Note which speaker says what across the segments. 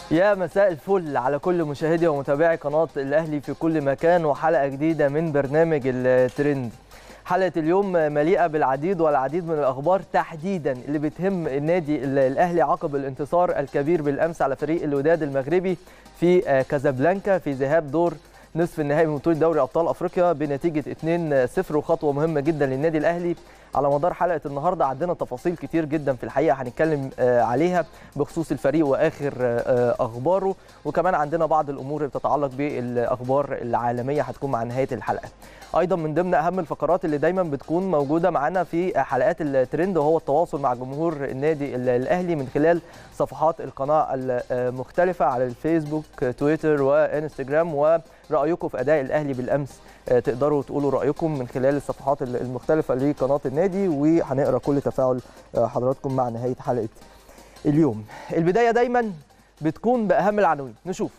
Speaker 1: يا مساء الفل على كل مشاهدي ومتابعي قناة الأهلي في كل مكان وحلقة جديدة من برنامج الترند حلقة اليوم مليئة بالعديد والعديد من الأخبار تحديدا اللي بتهم النادي الأهلي عقب الانتصار الكبير بالأمس على فريق الوداد المغربي في كازابلانكا في ذهاب دور نصف النهائي من بطولة دوري أبطال أفريقيا بنتيجة 2-0 وخطوة مهمة جدا للنادي الأهلي على مدار حلقه النهارده عندنا تفاصيل كتير جدا في الحقيقه هنتكلم عليها بخصوص الفريق واخر اخباره وكمان عندنا بعض الامور اللي بتتعلق بالاخبار العالميه هتكون مع نهايه الحلقه ايضا من ضمن اهم الفقرات اللي دايما بتكون موجوده معانا في حلقات الترند وهو التواصل مع جمهور النادي الاهلي من خلال صفحات القناه المختلفه على الفيسبوك تويتر وانستجرام ورايكم في اداء الاهلي بالامس تقدروا تقولوا رايكم من خلال الصفحات المختلفه لقناه النادي وهنقرا كل تفاعل حضراتكم مع نهايه حلقه اليوم البدايه دايما بتكون باهم العناوين نشوف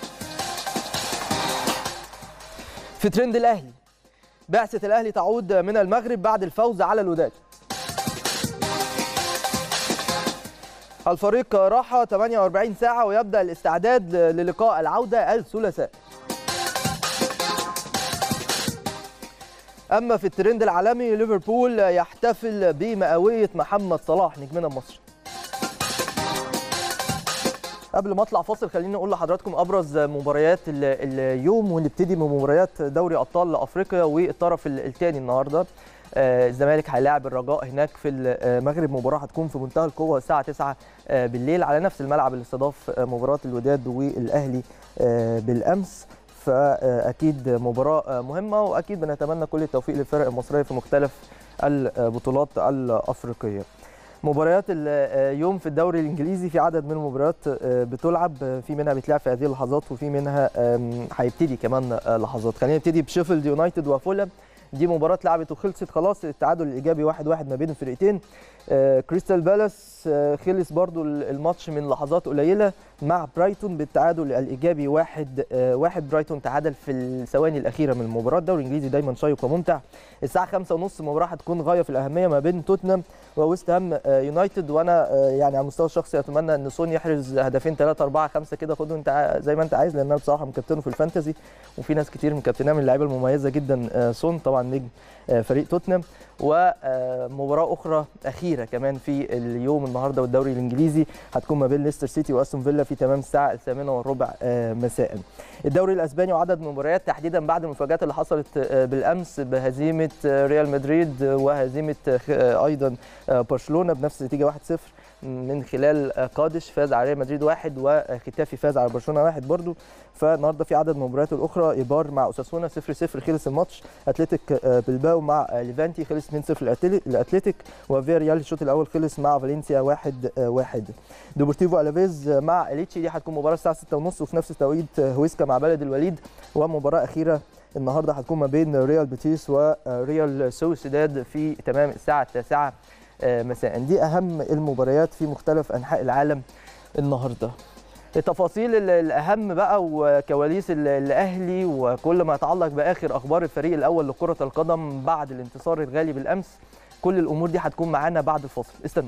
Speaker 1: في ترند الاهلي بعثه الاهلي تعود من المغرب بعد الفوز على الوداد الفريق راح 48 ساعه ويبدا الاستعداد للقاء العوده الثلاثاء اما في الترند العالمي ليفربول يحتفل بمئويه محمد صلاح نجمنا المصري قبل ما اطلع فاصل خليني اقول لحضراتكم ابرز مباريات اليوم ونبتدي من مباريات دوري ابطال افريقيا والطرف الثاني النهارده الزمالك هيلاعب الرجاء هناك في المغرب مباراه هتكون في منتهى القوه الساعه 9 بالليل على نفس الملعب اللي استضاف مباراه الوداد والاهلي بالامس فاكيد مباراه مهمه واكيد بنتمنى كل التوفيق للفرق المصريه في مختلف البطولات الافريقيه مباريات اليوم في الدوري الانجليزي في عدد من المباريات بتلعب في منها بيتلعب في هذه اللحظات وفي منها هيبتدي كمان لحظات خلينا نبتدي بشيفيلد يونايتد وفولهام دي مباراه اتلعبت وخلصت خلاص التعادل الايجابي 1-1 واحد واحد ما بين الفرقتين آه كريستال بالاس آه خلص برضو الماتش من لحظات قليله مع برايتون بالتعادل الايجابي 1-1 واحد, آه واحد برايتون تعادل في الثواني الاخيره من المباراه الدوري الانجليزي دايما شيق وممتع الساعه 5:30 مباراه هتكون غايه في الاهميه ما بين توتنهام وويست هام يونايتد وانا يعني على المستوى الشخصي اتمنى ان سون يحرز هدفين 3 4 5 كده خده انت زي ما انت عايز لان انا بصراحه مكابتنه في الفانتزي وفي ناس كتير مكابتناه من اللعيبه المميزه جدا سون طبعا نجم فريق توتنهام ومباراه اخرى اخيره كمان في اليوم النهارده والدوري الانجليزي هتكون ما بين ليستر سيتي واستون فيلا في تمام الساعه الثامنه والربع مساء. الدوري الاسباني وعدد مباريات تحديدا بعد المفاجات اللي حصلت بالامس بهزيمه ريال مدريد وهزيمه ايضا برشلونه بنفس النتيجه 1-0 من خلال قادش فاز على ريال مدريد واحد وختافي فاز على برشلونه واحد برضو فالنهارده في عدد مباريات الاخرى ايبار مع اوساسونا 0 0 خلص الماتش اتلتيك بلباو مع ليفانتي خلص 2 0 الاتليتيك وفيا ريال الشوط الاول خلص مع فالنسيا 1 1 دوبورتيفو الافيز مع اليتشي دي هتكون مباراه الساعه 6 ونص وفي نفس التوقيت هويسكا مع بلد الوليد ومباراه اخيره النهارده هتكون ما بين ريال بيتيس وريال سوسيداد في تمام الساعه 9 مساء دي اهم المباريات في مختلف انحاء العالم النهارده التفاصيل الاهم بقى وكواليس الاهلي وكل ما يتعلق باخر اخبار الفريق الاول لكره القدم بعد الانتصار الغالي بالامس كل الامور دي هتكون معانا بعد الفاصل استنوا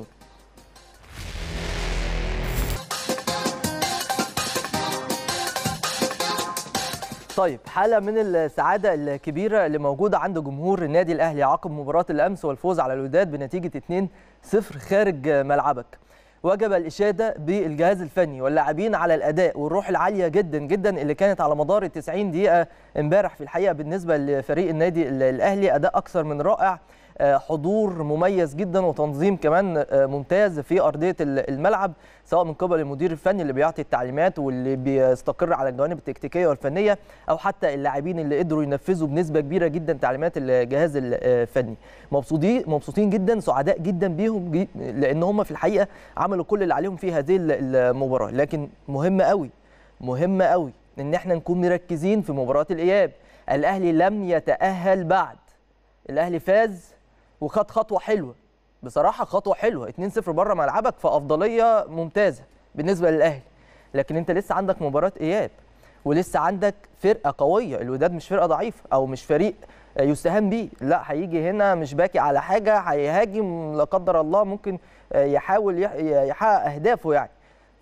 Speaker 1: طيب حالة من السعادة الكبيرة اللي موجودة عند جمهور النادي الأهلي عقب مباراة الأمس والفوز على الوداد بنتيجة 2-0 خارج ملعبك. وجب الإشادة بالجهاز الفني واللاعبين على الأداء والروح العالية جدا جدا اللي كانت على مدار ال 90 دقيقة امبارح في الحقيقة بالنسبة لفريق النادي الأهلي أداء أكثر من رائع حضور مميز جدا وتنظيم كمان ممتاز في ارضيه الملعب سواء من قبل المدير الفني اللي بيعطي التعليمات واللي بيستقر على الجوانب التكتيكيه والفنيه او حتى اللاعبين اللي قدروا ينفذوا بنسبه كبيره جدا تعليمات الجهاز الفني مبسوطين مبسوطين جدا سعداء جدا بيهم لان هم في الحقيقه عملوا كل اللي عليهم في هذه المباراه لكن مهم قوي مهم قوي ان احنا نكون مركزين في مباراه الاياب الاهلي لم يتاهل بعد الاهلي فاز وخد خطوه حلوه بصراحه خطوه حلوه 2-0 بره ملعبك فافضليه ممتازه بالنسبه للاهلي لكن انت لسه عندك مباراه اياب ولسه عندك فرقه قويه الوداد مش فرقه ضعيفه او مش فريق يستهان بيه لا هيجي هنا مش باكي على حاجه هيهاجم لا قدر الله ممكن يحاول يحقق اهدافه يعني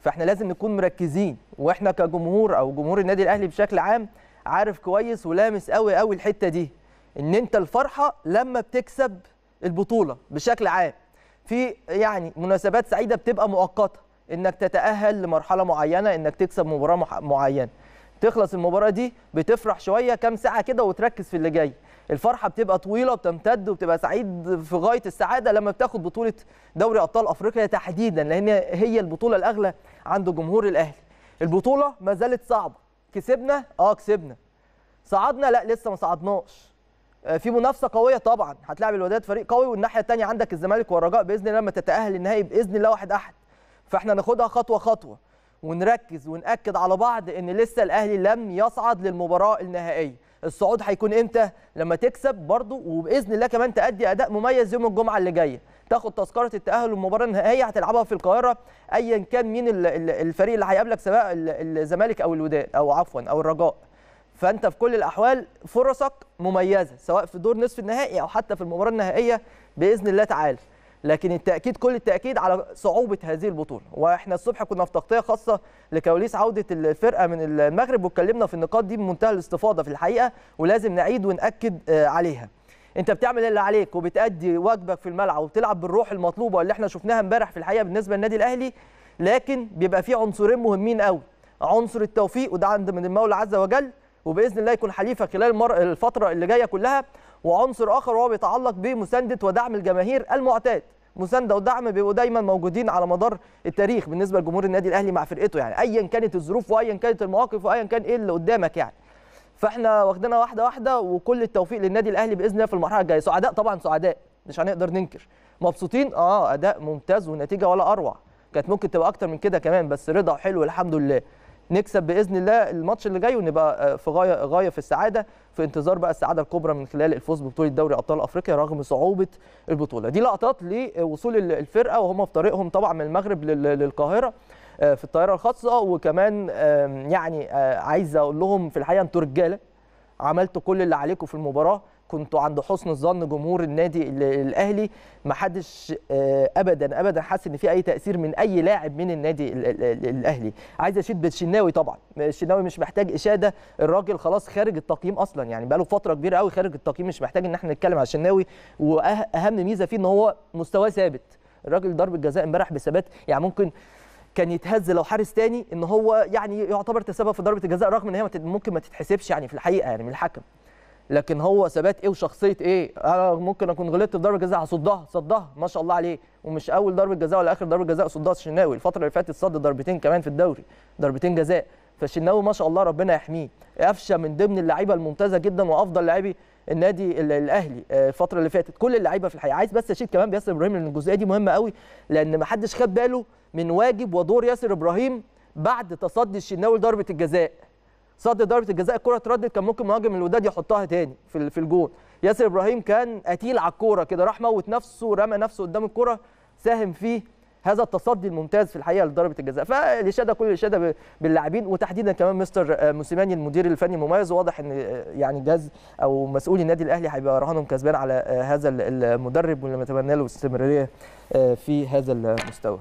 Speaker 1: فاحنا لازم نكون مركزين واحنا كجمهور او جمهور النادي الاهلي بشكل عام عارف كويس ولامس قوي قوي الحته دي ان انت الفرحه لما بتكسب البطوله بشكل عام في يعني مناسبات سعيده بتبقى مؤقته انك تتاهل لمرحله معينه انك تكسب مباراه مح- معينه تخلص المباراه دي بتفرح شويه كام ساعه كده وتركز في اللي جاي الفرحه بتبقى طويله وبتمتد وبتبقى سعيد في غايه السعاده لما بتاخد بطوله دوري ابطال افريقيا تحديدا لان هي البطوله الاغلى عند جمهور الاهلي البطوله ما زالت صعبه كسبنا اه كسبنا صعدنا لا لسه ما صعدناش آه، في منافسه قويه طبعا هتلاعب الوداد فريق قوي والناحيه الثانيه عندك الزمالك والرجاء باذن الله لما تتاهل النهائي باذن الله واحد احد فاحنا ناخدها خطوه خطوه ونركز ونأكد على بعض ان لسه الاهلي لم يصعد للمباراه النهائيه الصعود هيكون امتى لما تكسب برضو وباذن الله كمان تأدي اداء مميز يوم الجمعه اللي جايه تاخد تذكره التاهل للمباراه النهائيه هتلعبها في القاهره ايا كان مين ال- ال- الفريق اللي هيقابلك سواء ال- الزمالك او الوداد او عفوا او الرجاء فانت في كل الاحوال فرصك مميزه سواء في دور نصف النهائي او حتى في المباراه النهائيه باذن الله تعالى لكن التاكيد كل التاكيد على صعوبه هذه البطوله واحنا الصبح كنا في تغطيه خاصه لكواليس عوده الفرقه من المغرب واتكلمنا في النقاط دي بمنتهى الاستفاضه في الحقيقه ولازم نعيد وناكد آه، عليها انت بتعمل اللي عليك وبتادي واجبك في الملعب وبتلعب بالروح المطلوبه اللي احنا شفناها امبارح في الحقيقه بالنسبه للنادي الاهلي لكن بيبقى في عنصرين مهمين قوي عنصر التوفيق وده عند من المولى عز وجل وباذن الله يكون حليفك خلال المر... الفتره اللي جايه كلها وعنصر اخر وهو بيتعلق بمسانده ودعم الجماهير المعتاد مسانده ودعم بيبقوا دايما موجودين على مدار التاريخ بالنسبه لجمهور النادي الاهلي مع فرقته يعني ايا كانت الظروف وايا كانت المواقف وايا كان ايه اللي قدامك يعني فاحنا واخدينها واحده واحده وكل التوفيق للنادي الاهلي باذن الله في المرحله الجايه سعداء طبعا سعداء مش هنقدر ننكر مبسوطين اه اداء ممتاز ونتيجه ولا اروع كانت ممكن تبقى اكتر من كده كمان بس رضا وحلو الحمد لله نكسب باذن الله الماتش اللي جاي ونبقى آه، في غايه غايه في السعاده في انتظار بقى السعاده الكبرى من خلال الفوز ببطوله دوري ابطال افريقيا رغم صعوبه البطوله دي لقطات لوصول ال- الفرقه وهم في طريقهم طبعا من المغرب لل- للقاهره آه، في الطياره الخاصه وكمان آم، يعني آه، عايز اقول لهم في الحقيقه انتوا رجاله عملتوا كل اللي عليكم في المباراه كنتوا عند حسن ظن جمهور النادي ال- الاهلي ما حدش آه، ابدا ابدا حاسس ان في اي تاثير من اي لاعب من النادي ال- ال- ال- الاهلي عايز اشيد بالشناوي طبعا الشناوي مش محتاج اشاده الراجل خلاص خارج التقييم اصلا يعني بقاله فتره كبيره قوي خارج التقييم مش محتاج ان احنا نتكلم على الشناوي واهم ميزه فيه ان هو مستواه ثابت الراجل ضرب الجزاء امبارح بثبات يعني ممكن كان يتهز لو حارس تاني ان هو يعني يعتبر تسبب في ضربه الجزاء رغم ان هي ما تت- ممكن ما تتحسبش يعني في الحقيقه يعني من الحكم لكن هو ثبات ايه وشخصيه ايه انا ممكن اكون غلطت في ضربه جزاء هصدها صدها ما شاء الله عليه ومش اول ضربه جزاء ولا اخر ضربه جزاء صدها الشناوي الفتره اللي فاتت صد ضربتين كمان في الدوري ضربتين جزاء فالشناوي ما شاء الله ربنا يحميه قفشه من ضمن اللعيبه الممتازه جدا وافضل لاعبي النادي ال- الاهلي آه، الفتره اللي فاتت كل اللعيبه في الحقيقه عايز بس اشيد كمان بياسر ابراهيم لان الجزئيه دي مهمه قوي لان ما حدش خد باله من واجب ودور ياسر ابراهيم بعد تصدي الشناوي لضربه الجزاء صد ضربه الجزاء الكره اتردت كان ممكن مهاجم الوداد يحطها تاني في ال- في الجون ياسر ابراهيم كان قتيل على الكوره كده راح موت نفسه ورمى نفسه قدام الكوره ساهم فيه هذا التصدي الممتاز في الحقيقه لضربه الجزاء فالاشاده كل الاشاده ب- باللاعبين وتحديدا كمان مستر آه، موسيماني المدير الفني المميز واضح ان آه، يعني جهاز او مسؤولي النادي الاهلي هيبقى رهانهم كسبان على آه، هذا ال- المدرب واللي نتمنى له الاستمراريه آه، في هذا المستوى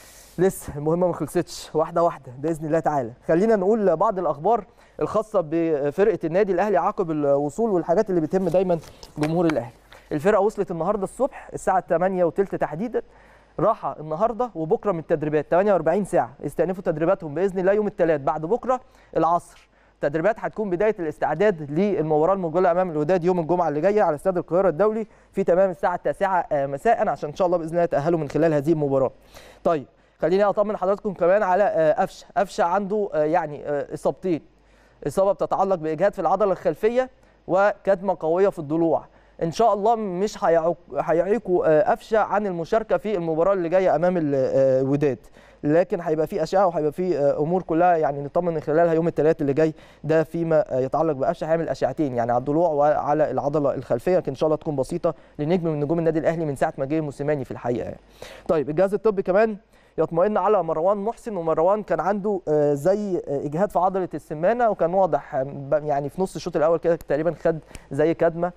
Speaker 1: لسه المهمه ما خلصتش واحده واحده باذن الله تعالى خلينا نقول بعض الاخبار الخاصه بفرقه النادي الاهلي عقب الوصول والحاجات اللي بتهم دايما جمهور الاهلي الفرقه وصلت النهارده الصبح الساعه 8 وثلث تحديدا راحه النهارده وبكره من التدريبات 48 ساعه يستأنفوا تدريباتهم باذن الله يوم الثلاث بعد بكره العصر تدريبات هتكون بدايه الاستعداد للمباراه الموجوده امام الوداد يوم الجمعه اللي جايه على استاد القاهره الدولي في تمام الساعه التاسعة آه، مساء عشان ان شاء الله باذن الله يتاهلوا من خلال هذه المباراه. طيب خليني اطمن حضراتكم كمان على آه، قفشه، قفشه عنده آه، يعني آه، اصابتين. اصابه بتتعلق باجهاد في العضله الخلفيه وكدمه قويه في الضلوع. ان شاء الله مش هيعوق- هيعيقوا آه، قفشه عن المشاركه في المباراه اللي جايه امام ال- آه، الوداد. لكن هيبقى في اشعه وهيبقى في آه، امور كلها يعني نطمن من خلالها يوم الثلاث اللي جاي ده فيما آه، يتعلق بقفشه هيعمل اشعتين يعني على الضلوع وعلى العضله الخلفيه لكن ان شاء الله تكون بسيطه لنجم من نجوم النادي الاهلي من ساعه ما جه موسيماني في الحقيقه يعني. طيب الجهاز الطبي كمان يطمئن على مروان محسن ومروان كان عنده آه، زي آه، اجهاد في عضله السمانه وكان واضح آه، ب- يعني في نص الشوط الاول كده تقريبا خد زي كدمه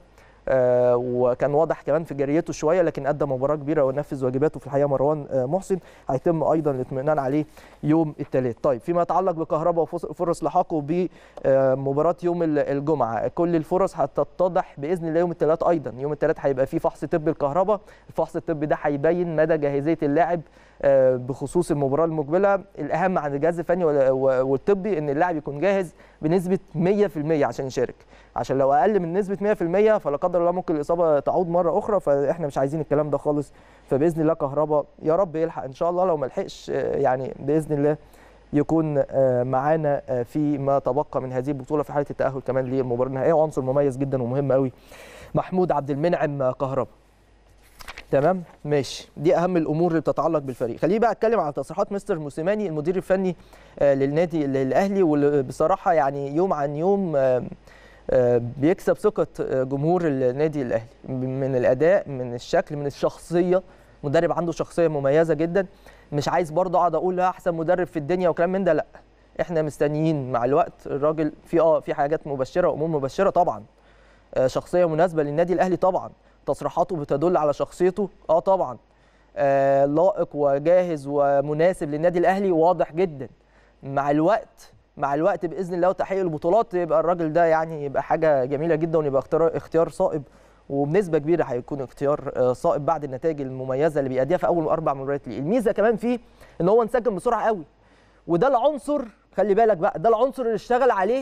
Speaker 1: آه، وكان واضح كمان في جريته شويه لكن ادى مباراه كبيره ونفذ واجباته في الحقيقه مروان آه، محسن هيتم ايضا الاطمئنان عليه يوم الثلاث طيب فيما يتعلق بكهرباء وفرص لحاقه بمباراه يوم ال- الجمعه كل الفرص هتتضح باذن الله يوم الثلاث ايضا يوم الثلاث هيبقى فيه فحص طبي الكهرباء الفحص الطبي ده هيبين مدى جاهزيه اللاعب آه، بخصوص المباراه المقبله الاهم عن الجهاز الفني وال- و- والطبي ان اللاعب يكون جاهز بنسبه 100% عشان يشارك عشان لو اقل من نسبه 100% فلا قدر الله ممكن الاصابه تعود مره اخرى فاحنا مش عايزين الكلام ده خالص فباذن الله كهربا يا رب يلحق ان شاء الله لو ما لحقش آه، يعني باذن الله يكون آه، معانا آه، فيما تبقى من هذه البطوله في حاله التاهل كمان للمباراه النهائيه وعنصر مميز جدا ومهم قوي محمود عبد المنعم آه، كهربا تمام ماشي دي اهم الامور اللي بتتعلق بالفريق خليني بقى اتكلم على تصريحات مستر موسيماني المدير الفني آه، للنادي الاهلي واللي بصراحه يعني يوم عن يوم آه، آه، بيكسب ثقه آه، جمهور النادي الاهلي من الاداء من الشكل من الشخصيه مدرب عنده شخصيه مميزه جدا مش عايز برضه اقعد اقول لا احسن مدرب في الدنيا وكلام من ده لا احنا مستنيين مع الوقت الراجل في اه في حاجات مبشره وامور مبشره طبعا آه، شخصيه مناسبه للنادي الاهلي طبعا تصريحاته بتدل على شخصيته اه طبعا آه لائق وجاهز ومناسب للنادي الاهلي واضح جدا مع الوقت مع الوقت باذن الله وتحقيق البطولات يبقى الراجل ده يعني يبقى حاجه جميله جدا ويبقى اختيار اختيار صائب وبنسبه كبيره هيكون اختيار آه، صائب بعد النتائج المميزه اللي بيأديها في اول اربع مباريات ليه الميزه كمان فيه ان هو انسجم بسرعه قوي وده العنصر خلي بالك بقى ده العنصر اللي اشتغل عليه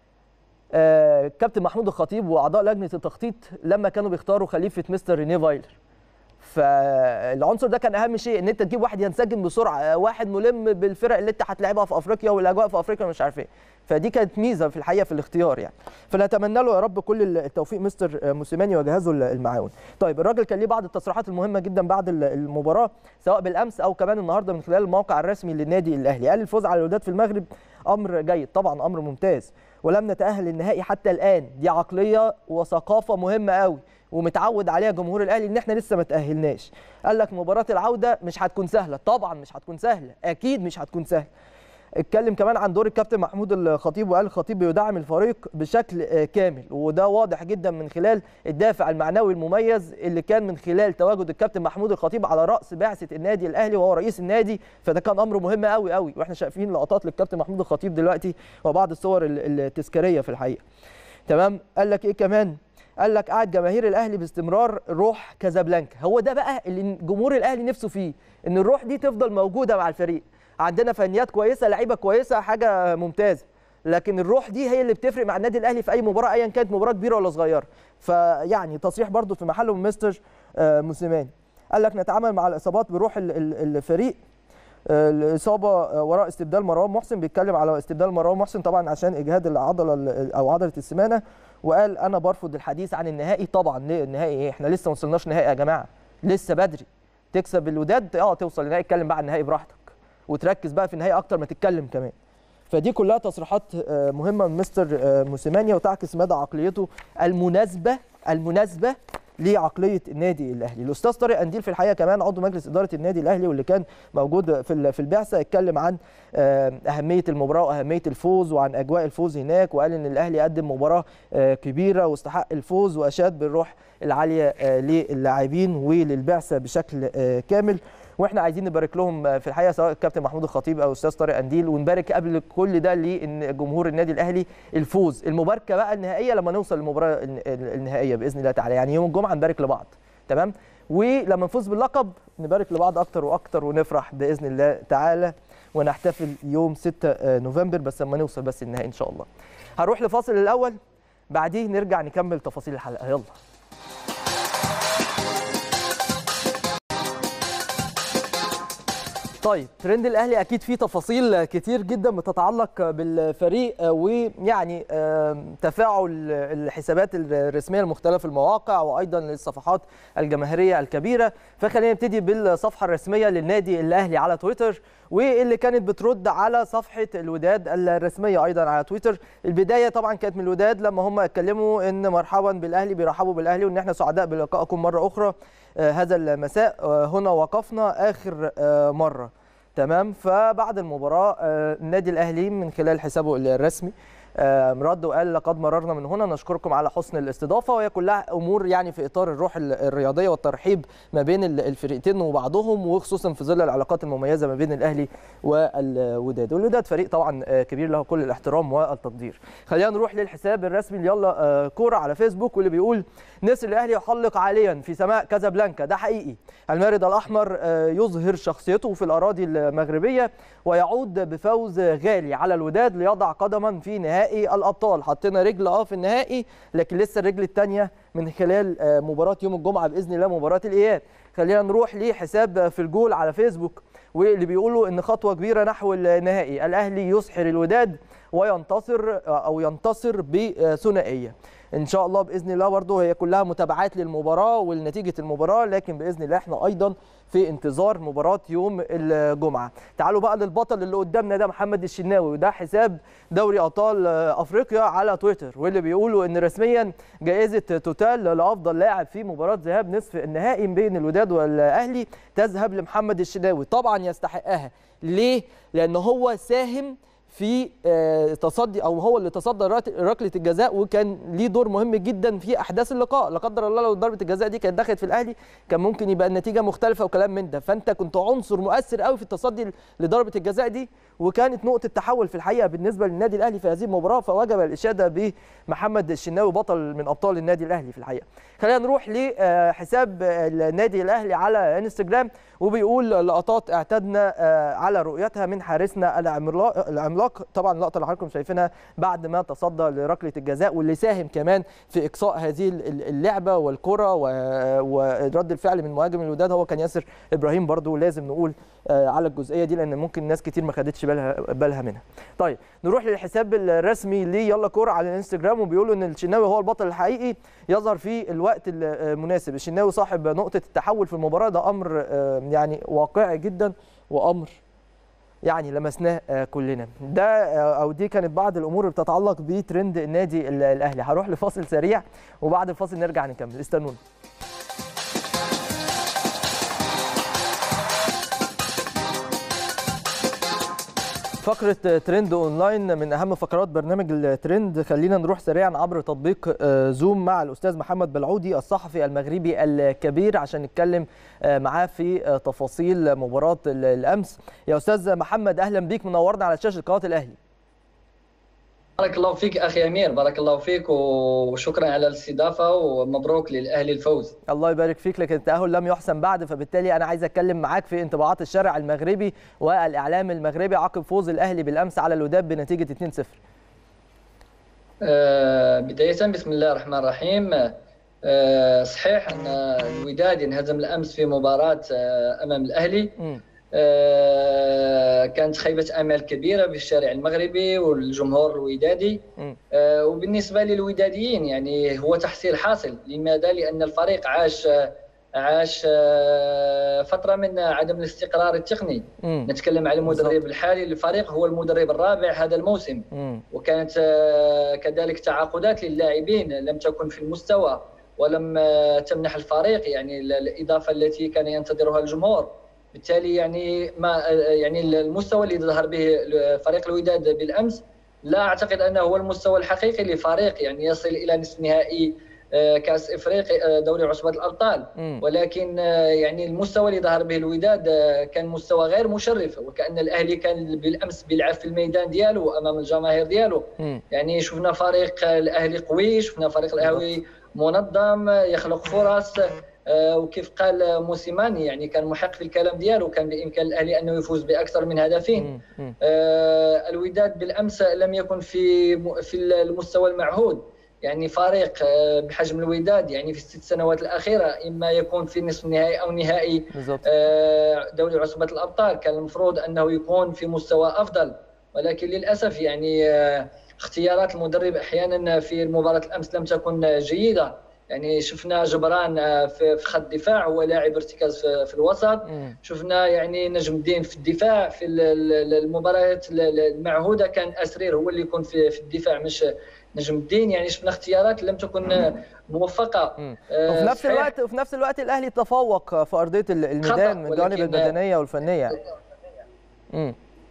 Speaker 1: آه، كابتن محمود الخطيب واعضاء لجنه التخطيط لما كانوا بيختاروا خليفه مستر رينيه فايلر فالعنصر ده كان اهم شيء ان انت تجيب واحد ينسجم بسرعه آه، واحد ملم بالفرق اللي انت هتلعبها في افريقيا والاجواء في افريقيا مش عارف ايه فدي كانت ميزه في الحقيقه في الاختيار يعني فنتمنى له يا رب كل التوفيق مستر آه، موسيماني وجهازه المعاون طيب الراجل كان ليه بعض التصريحات المهمه جدا بعد ال- المباراه سواء بالامس او كمان النهارده من خلال الموقع الرسمي للنادي الاهلي قال الفوز على الوداد في المغرب امر جيد طبعا امر ممتاز ولم نتاهل للنهائي حتى الان دي عقليه وثقافه مهمه قوي ومتعود عليها جمهور الاهلي ان احنا لسه ما تاهلناش قال لك مباراه العوده مش هتكون سهله طبعا مش هتكون سهله اكيد مش هتكون سهله اتكلم كمان عن دور الكابتن محمود الخطيب وقال الخطيب بيدعم الفريق بشكل آه، كامل وده واضح جدا من خلال الدافع المعنوي المميز اللي كان من خلال تواجد الكابتن محمود الخطيب على راس بعثه النادي الاهلي وهو رئيس النادي فده كان امر مهم قوي قوي واحنا شايفين لقطات للكابتن محمود الخطيب دلوقتي وبعض الصور ال- التذكاريه في الحقيقه تمام قال لك ايه كمان قال لك قعد جماهير الاهلي باستمرار روح كازابلانكا هو ده بقى اللي جمهور الاهلي نفسه فيه ان الروح دي تفضل موجوده مع الفريق عندنا فنيات كويسه لعيبه كويسه حاجه ممتازه لكن الروح دي هي اللي بتفرق مع النادي الاهلي في اي مباراه ايا كانت مباراه كبيره ولا صغيره فيعني تصريح برضو في محله من مستر آه، موسيماني قال لك نتعامل مع الاصابات بروح ال- ال- الفريق آه، الاصابه آه، وراء استبدال مروان محسن بيتكلم على استبدال مروان محسن طبعا عشان اجهاد العضله ال- او عضله السمانه وقال انا برفض الحديث عن النهائي طبعا ليه النهائي ايه احنا لسه ما وصلناش نهائي يا جماعه لسه بدري تكسب الوداد اه توصل للنهائي اتكلم بقى عن النهائي براحتك وتركز بقى في النهائي اكتر ما تتكلم كمان فدي كلها تصريحات آه، مهمه من مستر آه، موسيماني وتعكس مدى عقليته المناسبه المناسبه لعقليه النادي الاهلي الاستاذ طارق انديل في الحقيقه كمان عضو مجلس اداره النادي الاهلي واللي كان موجود في ال- في البعثه اتكلم عن آه، اهميه المباراه واهميه الفوز وعن اجواء الفوز هناك وقال ان الاهلي قدم مباراه آه، كبيره واستحق الفوز واشاد بالروح العاليه آه، للاعبين وللبعثه بشكل آه، كامل واحنا عايزين نبارك لهم آه، في الحقيقه سواء الكابتن محمود الخطيب او الاستاذ طارق انديل ونبارك قبل كل ده لجمهور النادي الاهلي الفوز المباركه بقى النهائيه لما نوصل للمباراه الن- النهائيه باذن الله تعالى يعني يوم الجمعه نبارك لبعض تمام ولما نفوز باللقب نبارك لبعض اكتر واكتر ونفرح باذن الله تعالى ونحتفل يوم 6 نوفمبر بس لما نوصل بس النهائي ان شاء الله هنروح لفاصل الاول بعديه نرجع نكمل تفاصيل الحلقه يلا طيب ترند الاهلي اكيد فيه تفاصيل كتير جدا بتتعلق بالفريق ويعني آم، تفاعل الحسابات الرسميه المختلفه المواقع وايضا الصفحات الجماهيريه الكبيره فخلينا نبتدي بالصفحه الرسميه للنادي الاهلي على تويتر واللي كانت بترد على صفحه الوداد الرسميه ايضا على تويتر البدايه طبعا كانت من الوداد لما هم اتكلموا ان مرحبا بالاهلي بيرحبوا بالاهلي وان احنا سعداء بلقائكم مره اخرى آه، هذا المساء آه، هنا وقفنا اخر آه، مره تمام فبعد المباراه آه، النادي الاهلي من خلال حسابه الرسمي رد وقال لقد مررنا من هنا نشكركم على حسن الاستضافه وهي كلها امور يعني في اطار الروح الرياضيه والترحيب ما بين الفريقين وبعضهم وخصوصا في ظل العلاقات المميزه ما بين الاهلي والوداد والوداد فريق طبعا كبير له كل الاحترام والتقدير خلينا نروح للحساب الرسمي يلا كوره على فيسبوك واللي بيقول نسر الاهلي يحلق عاليا في سماء كازابلانكا ده حقيقي المارد الاحمر يظهر شخصيته في الاراضي المغربيه ويعود بفوز غالي على الوداد ليضع قدما في نهائي الابطال حطينا رجل اه في النهائي لكن لسه الرجل الثانيه من خلال مباراه يوم الجمعه باذن الله مباراه الاياب خلينا نروح لحساب في الجول على فيسبوك واللي بيقولوا ان خطوه كبيره نحو النهائي الاهلي يسحر الوداد وينتصر او ينتصر بثنائيه ان شاء الله باذن الله برضه هي كلها متابعات للمباراه ولنتيجه المباراه لكن باذن الله احنا ايضا في انتظار مباراه يوم الجمعه تعالوا بقى للبطل اللي قدامنا ده محمد الشناوي وده حساب دوري ابطال افريقيا على تويتر واللي بيقولوا ان رسميا جائزه توتال لافضل لاعب في مباراه ذهاب نصف النهائي بين الوداد والاهلي تذهب لمحمد الشناوي طبعا يستحقها ليه لان هو ساهم في تصدي او هو اللي تصدى ركله الجزاء وكان ليه دور مهم جدا في احداث اللقاء لا قدر الله لو ضربه الجزاء دي كانت دخلت في الاهلي كان ممكن يبقى النتيجه مختلفه وكلام من ده فانت كنت عنصر مؤثر قوي في التصدي لضربه الجزاء دي وكانت نقطه تحول في الحقيقه بالنسبه للنادي الاهلي في هذه المباراه فوجب الاشاده بمحمد الشناوي بطل من ابطال النادي الاهلي في الحقيقه خلينا نروح لحساب النادي الاهلي على انستجرام وبيقول لقطات اعتدنا على رؤيتها من حارسنا العملاق العملاق طبعا اللقطه اللي حضراتكم شايفينها بعد ما تصدى لركله الجزاء واللي ساهم كمان في اقصاء هذه اللعبه والكره ورد الفعل من مهاجم الوداد هو كان ياسر ابراهيم برضو لازم نقول على الجزئيه دي لان ممكن ناس كتير ما خدتش بالها بالها منها. طيب نروح للحساب الرسمي ليلا كوره على الانستجرام وبيقولوا ان الشناوي هو البطل الحقيقي يظهر في الوقت المناسب، الشناوي صاحب نقطه التحول في المباراه ده امر يعني واقعي جدا وامر يعني لمسناه كلنا ده او دي كانت بعض الامور اللي بتتعلق بترند النادي الاهلي هروح لفاصل سريع وبعد الفاصل نرجع نكمل استنونا فقرة ترند اونلاين من اهم فقرات برنامج الترند خلينا نروح سريعا عبر تطبيق زوم مع الاستاذ محمد بلعودي الصحفي المغربي الكبير عشان نتكلم معاه في تفاصيل مباراة الامس يا استاذ محمد اهلا بيك منورنا على شاشة قناة الاهلي
Speaker 2: بارك الله فيك اخي امير بارك الله فيك وشكرا على الاستضافه ومبروك للاهلي الفوز
Speaker 1: الله يبارك فيك لكن التاهل لم يحسم بعد فبالتالي انا عايز اتكلم معاك في انطباعات الشارع المغربي والاعلام المغربي عقب فوز الاهلي بالامس على الوداد بنتيجه 2-0
Speaker 2: أه بدايه بسم الله الرحمن الرحيم أه صحيح ان الوداد انهزم الامس في مباراه امام الاهلي م. آه كانت خيبة أمل كبيرة في الشارع المغربي والجمهور الودادي آه وبالنسبة للوداديين يعني هو تحصيل حاصل لماذا؟ لأن الفريق عاش عاش آه فترة من عدم الاستقرار التقني م. نتكلم على المدرب الحالي للفريق هو المدرب الرابع هذا الموسم م. وكانت كذلك تعاقدات للاعبين لم تكن في المستوى ولم تمنح الفريق يعني الإضافة التي كان ينتظرها الجمهور بالتالي يعني ما يعني المستوى اللي ظهر به فريق الوداد بالامس لا اعتقد انه هو المستوى الحقيقي لفريق يعني يصل الى نصف نهائي كاس افريقيا دوري عصبه الابطال ولكن يعني المستوى اللي ظهر به الوداد كان مستوى غير مشرف وكان الاهلي كان بالامس بيلعب في الميدان ديالو امام الجماهير ديالو يعني شفنا فريق الاهلي قوي شفنا فريق الاهلي منظم يخلق فرص وكيف قال موسيماني يعني كان محق في الكلام ديالو كان بامكان الاهلي انه يفوز باكثر من هدفين آه الوداد بالامس لم يكن في في المستوى المعهود يعني فريق بحجم الوداد يعني في الست سنوات الاخيره اما يكون في نصف النهائي او نهائي آه دوري عصبه الابطال كان المفروض انه يكون في مستوى افضل ولكن للاسف يعني آه اختيارات المدرب احيانا في مباراه الامس لم تكن جيده يعني شفنا جبران في خط الدفاع هو لاعب ارتكاز في الوسط شفنا يعني نجم الدين في الدفاع في المباريات المعهوده كان اسرير هو اللي يكون في الدفاع مش نجم الدين يعني شفنا اختيارات لم تكن موفقه
Speaker 1: وفي نفس الوقت وفي نفس الوقت الاهلي تفوق في ارضيه الميدان من الجوانب البدنيه والفنيه امم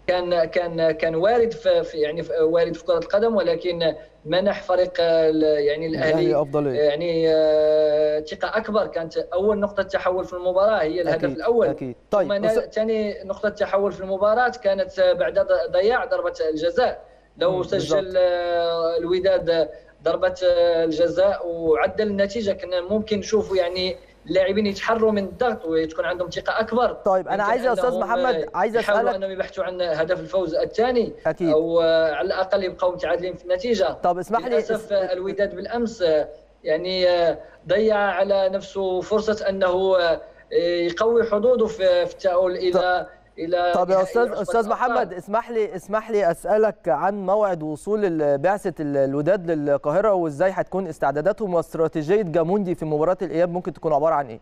Speaker 2: كان كان كان وارد في يعني وارد في كره القدم ولكن منح فريق يعني الاهلي
Speaker 1: افضل
Speaker 2: يعني ثقه اكبر كانت اول نقطه تحول في المباراه هي الهدف
Speaker 1: أكيد.
Speaker 2: الاول
Speaker 1: اكيد طيب
Speaker 2: ثاني نقطه تحول في المباراه كانت بعد ضياع ضربه الجزاء لو سجل الوداد ضربه الجزاء وعدل النتيجه كنا ممكن نشوفوا يعني اللاعبين يتحروا من الضغط وتكون عندهم ثقه اكبر
Speaker 1: طيب انا عايز يا استاذ محمد عايز
Speaker 2: اسالك انهم يبحثوا عن هدف الفوز الثاني
Speaker 1: أكيد.
Speaker 2: او على الاقل يبقوا متعادلين في النتيجه
Speaker 1: طب اسمح لي
Speaker 2: للاسف الوداد بالامس يعني ضيع على نفسه فرصه انه يقوي حظوظه في التاهل الى الى
Speaker 1: طب يا استاذ استاذ محمد اسمح لي اسمح لي اسالك عن موعد وصول بعثه الوداد للقاهره وازاي هتكون استعداداتهم واستراتيجيه جاموندي في مباراه الاياب ممكن تكون عباره عن ايه؟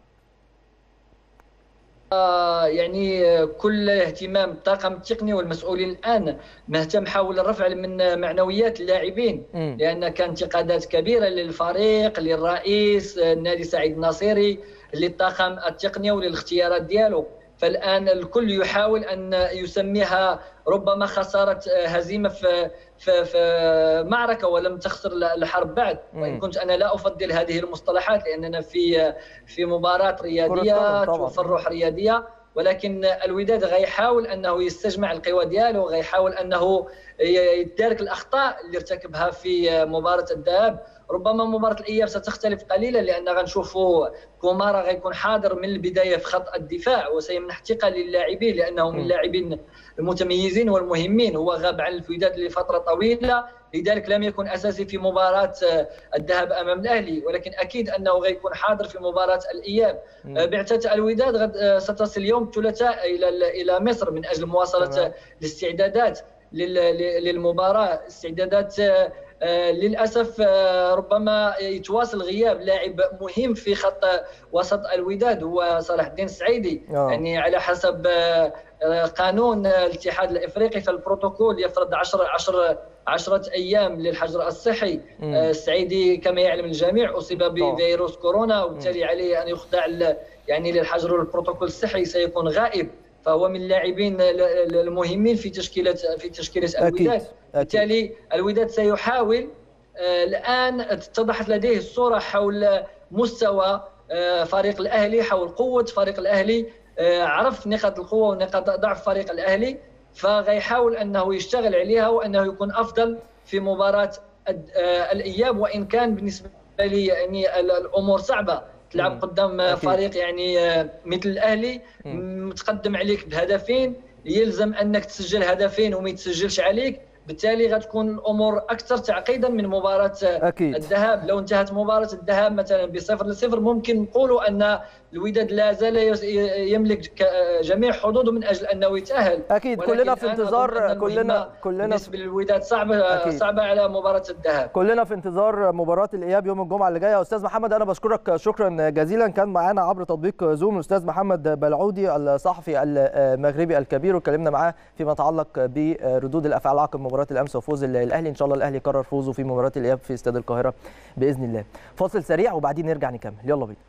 Speaker 2: آه يعني كل اهتمام الطاقم التقني والمسؤولين الان مهتم حول الرفع من معنويات اللاعبين لان كان انتقادات كبيره للفريق للرئيس النادي سعيد الناصيري للطاقم التقني وللاختيارات ديالو فالان الكل يحاول ان يسميها ربما خساره هزيمه في في, في معركه ولم تخسر الحرب بعد وان كنت انا لا افضل هذه المصطلحات لاننا في في مباراه رياضيه توفر روح رياضيه ولكن الوداد غيحاول انه يستجمع القوى ديالو غيحاول انه يدارك الاخطاء اللي ارتكبها في مباراه الذهاب ربما مباراه الاياب ستختلف قليلا لان غنشوفوا كومارا غيكون حاضر من البدايه في خط الدفاع وسيمنح ثقه للاعبين لانه من اللاعبين المتميزين والمهمين هو غاب عن الوداد لفتره طويله لذلك لم يكن اساسي في مباراه الذهاب امام الاهلي ولكن اكيد انه غيكون حاضر في مباراه الاياب بعثه الوداد غد ستصل يوم الثلاثاء الى الى مصر من اجل مواصله الاستعدادات للمباراه استعدادات للاسف ربما يتواصل غياب لاعب مهم في خط وسط الوداد هو صلاح الدين السعيدي يعني على حسب قانون الاتحاد الافريقي فالبروتوكول يفرض 10 10 10 ايام للحجر الصحي السعيدي كما يعلم الجميع اصيب بفيروس كورونا وبالتالي عليه ان يخضع يعني للحجر والبروتوكول الصحي سيكون غائب فهو من اللاعبين المهمين في تشكيله في تشكيله الوداد بالتالي الوداد سيحاول الان اتضحت لديه الصوره حول مستوى فريق الاهلي حول قوه فريق الاهلي عرف نقاط القوه ونقاط ضعف فريق الاهلي فغيحاول انه يشتغل عليها وانه يكون افضل في مباراه الاياب وان كان بالنسبه لي يعني الامور صعبه تلعب قدام أكيد. فريق يعني مثل الاهلي متقدم عليك بهدفين يلزم انك تسجل هدفين وما يتسجلش عليك بالتالي غتكون الامور اكثر تعقيدا من مباراه
Speaker 1: أكيد.
Speaker 2: الذهاب لو انتهت مباراه الذهاب مثلا بصفر لصفر ممكن نقولوا ان الوداد لا زال يملك جميع حظوظه من اجل انه يتاهل
Speaker 1: اكيد كلنا في انتظار كلنا كلنا
Speaker 2: بالنسبه للوداد صعبه أكيد. صعبه على مباراه الذهاب
Speaker 1: كلنا في انتظار مباراه الاياب يوم الجمعه اللي جايه استاذ محمد انا بشكرك شكرا جزيلا كان معانا عبر تطبيق زوم الاستاذ محمد بلعودي الصحفي المغربي الكبير واتكلمنا معاه فيما يتعلق بردود الافعال عقب مباراه الامس وفوز الاهلي ان شاء الله الاهلي قرر فوزه في مباراه الاياب في استاد القاهره باذن الله فاصل سريع وبعدين نرجع نكمل يلا بينا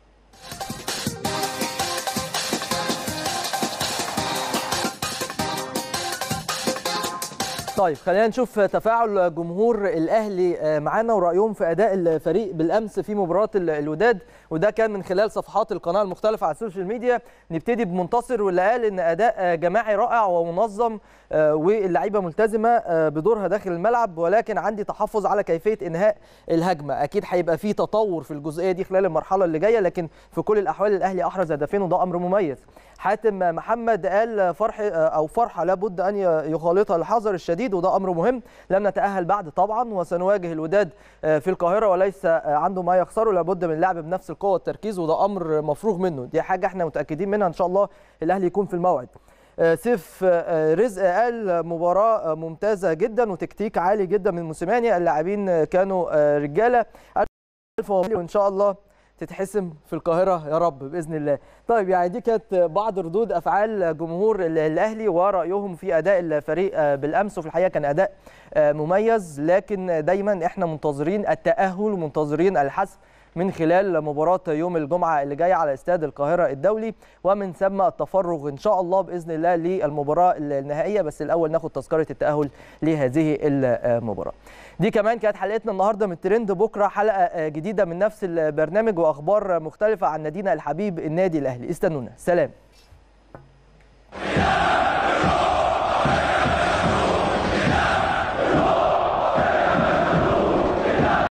Speaker 1: طيب خلينا نشوف تفاعل جمهور الاهلي معانا ورايهم في اداء الفريق بالامس في مباراه الوداد وده كان من خلال صفحات القناه المختلفه على السوشيال ميديا نبتدي بمنتصر واللي قال ان اداء جماعي رائع ومنظم واللعيبه ملتزمه بدورها داخل الملعب ولكن عندي تحفظ على كيفيه انهاء الهجمه اكيد هيبقى في تطور في الجزئيه دي خلال المرحله اللي جايه لكن في كل الاحوال الاهلي احرز هدفين وده امر مميز حاتم محمد قال فرح او فرحه لابد ان يخالطها الحذر الشديد وده امر مهم لن نتاهل بعد طبعا وسنواجه الوداد في القاهره وليس عنده ما يخسره لابد من اللعب بنفس القوه والتركيز وده امر مفروغ منه دي حاجه احنا متاكدين منها ان شاء الله الاهلي يكون في الموعد سيف رزق قال مباراه ممتازه جدا وتكتيك عالي جدا من موسيماني اللاعبين كانوا رجاله وان شاء الله تتحسم في القاهره يا رب باذن الله. طيب يعني دي كانت بعض ردود افعال جمهور الاهلي ورايهم في اداء الفريق بالامس وفي الحقيقه كان اداء مميز لكن دايما احنا منتظرين التاهل ومنتظرين الحسم من خلال مباراه يوم الجمعه اللي جايه على استاد القاهره الدولي ومن ثم التفرغ ان شاء الله باذن الله للمباراه النهائيه بس الاول ناخد تذكره التاهل لهذه المباراه. دي كمان كانت حلقتنا النهارده من ترند بكره حلقه جديده من نفس البرنامج واخبار مختلفه عن نادينا الحبيب النادي الاهلي استنونا سلام